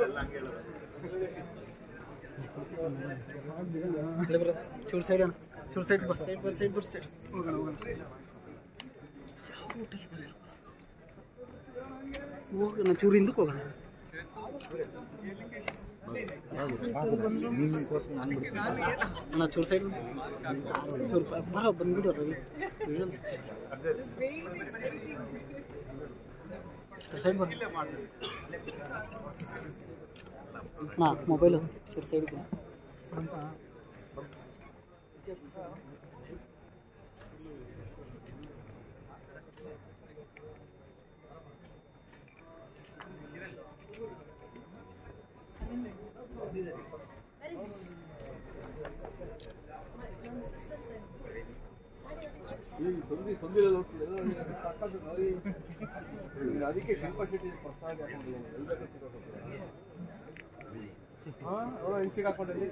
ಚೂರು ಸೈಡ್ ಅಣ್ಣ ಚೂರು ಸೈಡ್ ಬರ್ ಸೈಡ್ ಬರ್ ಸೈಡ್ ಬರ್ ಸೈಡ್ ಹೋಗೋಣ ಹೋಗೋಣ ಹೋಗೋಣ ಚೂರು ಹಿಂದಕ್ಕೆ ಹೋಗೋಣ ಅಣ್ಣ ಚೂರು ಸೈಡ್ ಚೂರು ಬ- ಬರೋ ಬಂದ್ಬಿಡು ರವಿ ವಿಜುವಲ್ಸ್ ಚೂರು ಸೈಡ್ ಬರ ನಾ ಮೊಬೈಲು ಚೂರು ಸೈಡ್ ಅದಕ್ಕೆ ಶಿಲ್ಪ ಶೆಟ್ಟಿ ಹೊಸ ಹೆಂಗ್ ಸಿಗಾಕೊಂಡಲ್ಲಿ